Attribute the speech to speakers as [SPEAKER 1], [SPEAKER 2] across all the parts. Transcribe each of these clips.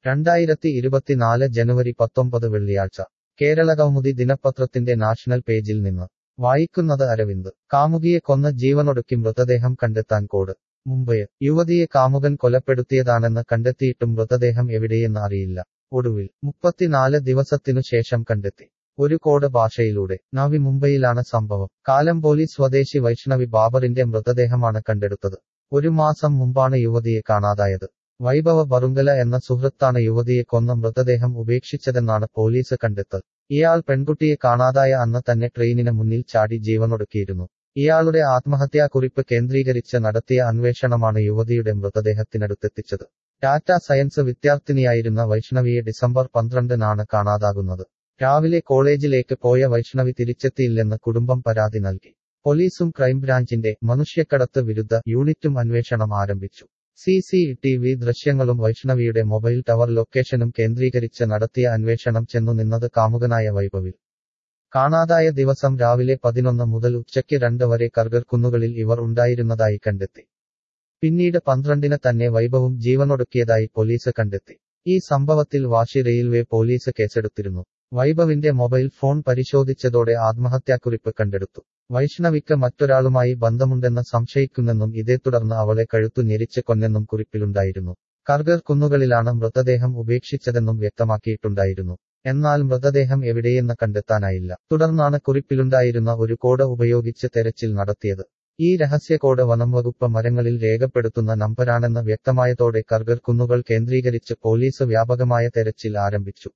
[SPEAKER 1] രണ്ടായിരത്തി ഇരുപത്തിനാല് ജനുവരി പത്തൊമ്പത് വെള്ളിയാഴ്ച കേരള കൗമുദി ദിനപത്രത്തിന്റെ നാഷണൽ പേജിൽ നിന്ന് വായിക്കുന്നത് അരവിന്ദ് കാമുകിയെ കൊന്ന് ജീവനൊടുക്കി മൃതദേഹം കണ്ടെത്താൻ കോട് മുംബൈ യുവതിയെ കാമുകൻ കൊലപ്പെടുത്തിയതാണെന്ന് കണ്ടെത്തിയിട്ടും മൃതദേഹം എവിടെയെന്ന് അറിയില്ല ഒടുവിൽ മുപ്പത്തിനാല് ദിവസത്തിനു ശേഷം കണ്ടെത്തി ഒരു കോഡ് ഭാഷയിലൂടെ നവി മുംബൈയിലാണ് സംഭവം കാലംപോലി സ്വദേശി വൈഷ്ണവി ബാബറിന്റെ മൃതദേഹമാണ് കണ്ടെടുത്തത് ഒരു മാസം മുമ്പാണ് യുവതിയെ കാണാതായത് വൈഭവ ബറുങ്കല എന്ന സുഹൃത്താണ് യുവതിയെ കൊന്ന മൃതദേഹം ഉപേക്ഷിച്ചതെന്നാണ് പോലീസ് കണ്ടെത്തൽ ഇയാൾ പെൺകുട്ടിയെ കാണാതായ അന്ന് തന്നെ ട്രെയിനിന് മുന്നിൽ ചാടി ജീവനൊടുക്കിയിരുന്നു ഇയാളുടെ ആത്മഹത്യാക്കുറിപ്പ് കേന്ദ്രീകരിച്ച് നടത്തിയ അന്വേഷണമാണ് യുവതിയുടെ മൃതദേഹത്തിനടുത്തെത്തിച്ചത് ടാറ്റ സയൻസ് വിദ്യാർത്ഥിനിയായിരുന്ന വൈഷ്ണവിയെ ഡിസംബർ പന്ത്രണ്ടിനാണ് കാണാതാകുന്നത് രാവിലെ കോളേജിലേക്ക് പോയ വൈഷ്ണവി തിരിച്ചെത്തിയില്ലെന്ന് കുടുംബം പരാതി നൽകി പോലീസും ക്രൈംബ്രാഞ്ചിന്റെ മനുഷ്യക്കടത്ത് വിരുദ്ധ യൂണിറ്റും അന്വേഷണം ആരംഭിച്ചു സി സി ടി വി ദൃശ്യങ്ങളും വൈഷ്ണവിയുടെ മൊബൈൽ ടവർ ലൊക്കേഷനും കേന്ദ്രീകരിച്ച് നടത്തിയ അന്വേഷണം ചെന്നു നിന്നത് കാമുകനായ വൈഭവിൽ കാണാതായ ദിവസം രാവിലെ പതിനൊന്ന് മുതൽ ഉച്ചയ്ക്ക് രണ്ട് വരെ കർഗർ കുന്നുകളിൽ ഇവർ ഉണ്ടായിരുന്നതായി കണ്ടെത്തി പിന്നീട് പന്ത്രണ്ടിന് തന്നെ വൈഭവും ജീവനൊടുക്കിയതായി പോലീസ് കണ്ടെത്തി ഈ സംഭവത്തിൽ വാശി റെയിൽവേ പോലീസ് കേസെടുത്തിരുന്നു വൈഭവിന്റെ മൊബൈൽ ഫോൺ പരിശോധിച്ചതോടെ ആത്മഹത്യാക്കുറിപ്പ് കണ്ടെടുത്തു വൈഷ്ണവിക്ക് മറ്റൊരാളുമായി ബന്ധമുണ്ടെന്ന് സംശയിക്കുന്നെന്നും ഇതേ തുടർന്ന് അവളെ കഴുത്തു ഞെരിച്ച് കൊന്നെന്നും കുറിപ്പിലുണ്ടായിരുന്നു കർഗർ കുന്നുകളിലാണ് മൃതദേഹം ഉപേക്ഷിച്ചതെന്നും വ്യക്തമാക്കിയിട്ടുണ്ടായിരുന്നു എന്നാൽ മൃതദേഹം എവിടെയെന്ന് കണ്ടെത്താനായില്ല തുടർന്നാണ് കുറിപ്പിലുണ്ടായിരുന്ന ഒരു കോഡ് ഉപയോഗിച്ച് തെരച്ചിൽ നടത്തിയത് ഈ രഹസ്യ കോഡ് വനംവകുപ്പ് മരങ്ങളിൽ രേഖപ്പെടുത്തുന്ന നമ്പരാണെന്ന് വ്യക്തമായതോടെ കർഗർ കുന്നുകൾ കേന്ദ്രീകരിച്ച് പോലീസ് വ്യാപകമായ തെരച്ചിൽ ആരംഭിച്ചു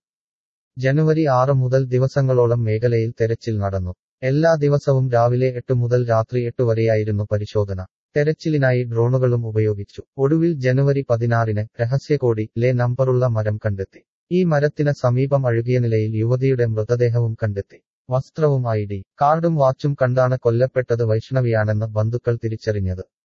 [SPEAKER 1] ജനുവരി ആറ് മുതൽ ദിവസങ്ങളോളം മേഖലയിൽ തെരച്ചിൽ നടന്നു എല്ലാ ദിവസവും രാവിലെ എട്ട് മുതൽ രാത്രി എട്ട് വരെയായിരുന്നു പരിശോധന തെരച്ചിലിനായി ഡ്രോണുകളും ഉപയോഗിച്ചു ഒടുവിൽ ജനുവരി പതിനാറിന് രഹസ്യകോടി ലെ നമ്പറുള്ള മരം കണ്ടെത്തി ഈ മരത്തിന് സമീപം അഴുകിയ നിലയിൽ യുവതിയുടെ മൃതദേഹവും കണ്ടെത്തി വസ്ത്രവും ഐ ഡി കാർഡും വാച്ചും കണ്ടാണ് കൊല്ലപ്പെട്ടത് വൈഷ്ണവിയാണെന്ന് ബന്ധുക്കൾ തിരിച്ചറിഞ്ഞത്